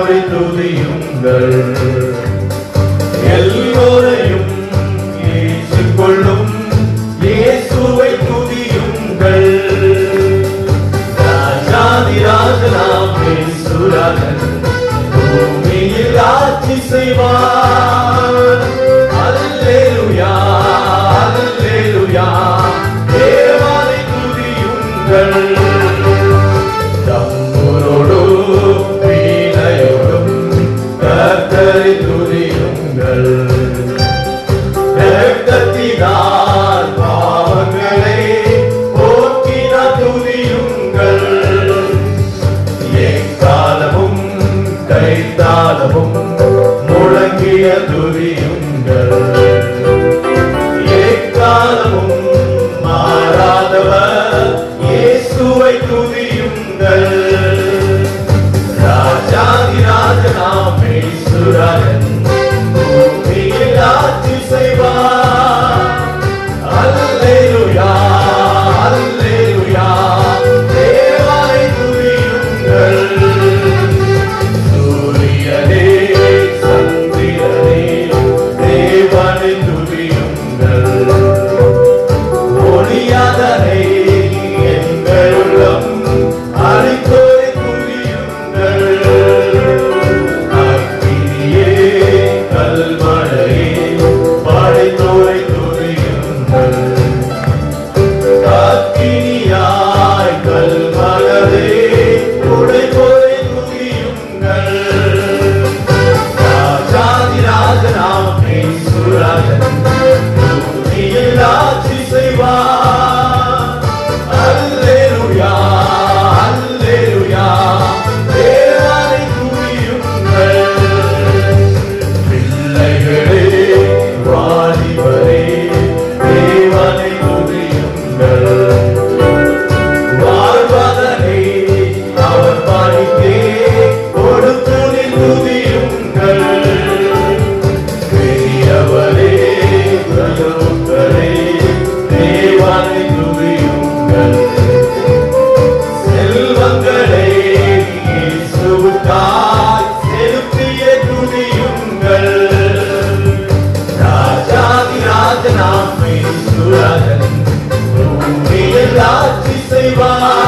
அழைத்தோரை துதியுங்கள் எல்லோரையும் ஏற்றுக்கொள்ளும் இயேசுவை துதியுங்கள் ராஜாதி ராஜனாம் இயேசுராஜன் பூமியில் ஆட்சி செய்வார் அல்லேலூயா அல்லேலூயா தேவனை துதியுங்கள் தம்புரோடும் வீணையோடும் கர்த்தரை துதியுங்கள் இரத்தத்தினால் பாவங்களை போக்கினார் துதியுங்கள் எக்காலமும் கைத்தாளமும் முழங்கிய துதியுங்கள் எக்காலமும் மாறாதவர் இயேசுவை துதியுங்கள் ராஜாதி ராஜனாம் இயேசுராஜன் பூமியில் ஆட்சி செய்வார் அல்லேலூயா அல்லேலூயா தேவனை துதியுங்கள் சூரியனே சந்திரனே தேவனை துதியுங்கள் ஒளியாதனை எங்கள் உள்ளம் அழித்தோரை துதியுங்கள் அக்கினியே கல்மழையே படைத்தோரை துதியுங்கள் அக்கினியாய் கல்மலரே உடைப்போரை துதியுங்கள் ராஜாதி ராஜனாம் இயேசுராஜன் பூமியில் ஆட்சி செய்வார் அல்லேலூயா அல்லேலூயா தேவனை துதியுங்கள் பிள்ளைகளே வாலிபரே தேவனை துதியுங்கள் வாழ்வதனை அவர் பணித்தே கொடுத்து துதியுங்கள் பெரியவரே பிரபுக்களே தேவனை துதியுங்கள் செல்வங்களை இயேசுவுக்காய் செலுத்திய துதியுங்கள் ராஜாதி ராஜனாம் இயேசுராஜன் பூமியில் ஆட்சி செய்வார்